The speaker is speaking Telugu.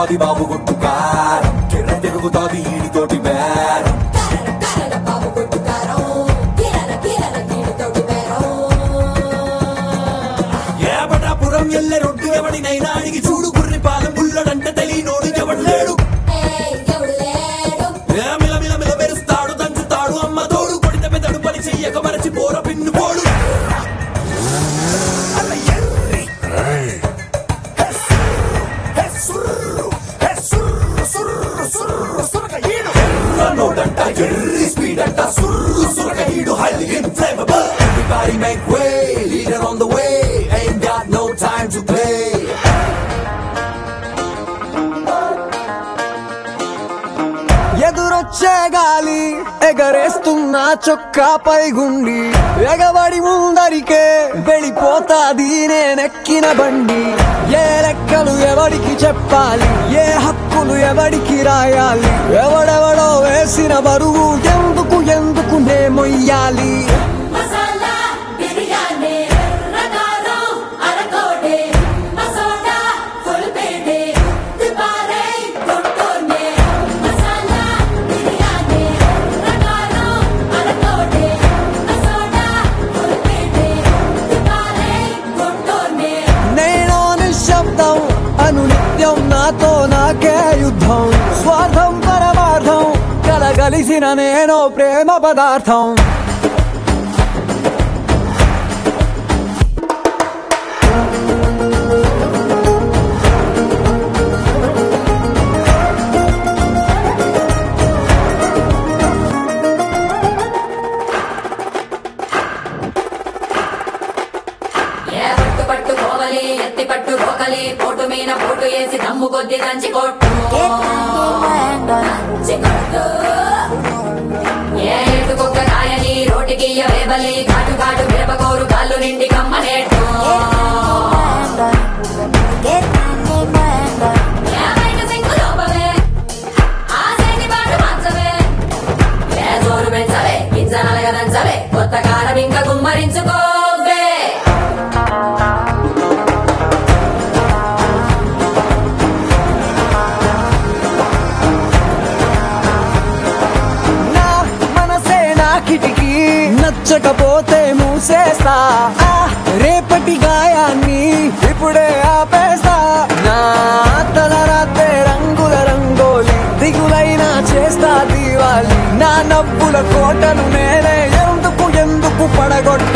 తిరుగుతాది బాబు గుట్టు కారం కిర్ర తిరుగుతాది ఈడితోటి బేరం కరడ బాబు కొట్టుకారం కిరణ కిరణ కీడుతోటి బేరం ఏబడాపురం ఎల్లె రొడ్డు ఎవడినైనా అడిగి చూడు గుర్రి పాలెం బుల్లడంటే తెలియనోడు ఎవడు లేడు ఏయ్ ఎవడు లేడు ఏ మిల మిల మిల మెరుస్తాడు దంచుతాడు అమ్మ తోడు కొడితే పెదడు పని చెయ్యక మరచి పోర పిన్ను పోడు అలా ఎర్రి. హే సుర్రు, హే సుర్రు, సుర్రు, సుర్రు, సురక ఈడు. ఎర్ర నోటంట ఎర్రి స్పీడ్ అంట సుర్రు సురక ఈడు highly inflammable. Everybody make way, leader on the way. Ain't got no time to play. ఎదురొచ్చే గాలి ఎగరేస్తున్న చొక్కాపై గుండి ఎగబడి ముందరికే వెళ్ళిపోతాది నేనెక్కిన బండి ఏ లెక్కలు ఎవడికి చెప్పాలి ఏ హక్కులు ఎవడికి రాయాలి ఎవడెవడో వేసిన బరువు ఎందుకు ఎందుకు నే మొయ్యాలి మసాలా బిర్యానీ ఎర్రకారం అరకోటే మసోడా ఫుల్ పేటే దిబారే కొట్టోనే మసాలా బిర్యానీ ఎర్రకారం అరకోటే మసోడా ఫుల్ పేటే దిబారే కొట్టోనే నేను నిశ్శబ్దం అను నిత్యం నాతో నాకే యుద్ధం స్వార్థం పరమార్థం కలగలిసిన నేను ప్రేమ పదార్థం ఏ పట్టు పట్టు కోవలి ఎత్తి పట్టు రోకలి పోటు మీద పోటు వేసి దమ్ము కొద్ది దంచి కొట్టు దంచి కొట్టు ఏ ఎటు కుక్క కాయని రోటికి వేబలి కాటు కాటు మిరపకోరు కాళ్ళు నిండి కమ్మనేట్టు ఏ బయట సింగు లోపవే ఆ సేటి పాటు మంచవే ఏ జోరు పెంచవే గింజ నలగదంచవే కొత్త కారం ఇంకా గుమ్మరించుకోవే నా మనసే నా కిటికీ నచ్చకపోతే మూసేస్తా ఆ రేపటి గాయాన్ని ఇప్పుడే ఆపేస్తా నా తల రాత్రే రంగుల రంగోలి దిగులైనా చేస్తా దీవాలి నా నవ్వుల కోటను నేనే ఎందుకు ఎందుకు పడగొట్ట